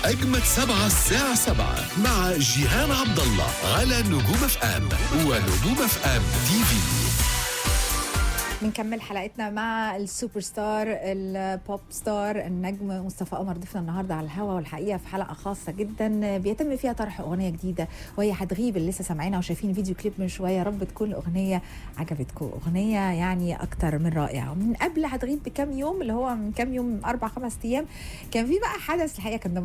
أجمد سبعة الساعة سبعة مع جيهان عبد الله على نجوم اف ام ونجوم اف ام تي في بنكمل حلقتنا مع السوبر ستار البوب ستار النجم مصطفى قمر ضيفنا النهارده على الهوا والحقيقه في حلقه خاصه جدا بيتم فيها طرح اغنيه جديده وهي هتغيب اللي لسه سامعينها وشايفين فيديو كليب من شويه يا رب تكون الاغنيه عجبتكم اغنيه يعني اكتر من رائعه ومن قبل هتغيب بكام يوم اللي هو من كام يوم اربع خمس ايام كان في بقى حدث الحقيقه كان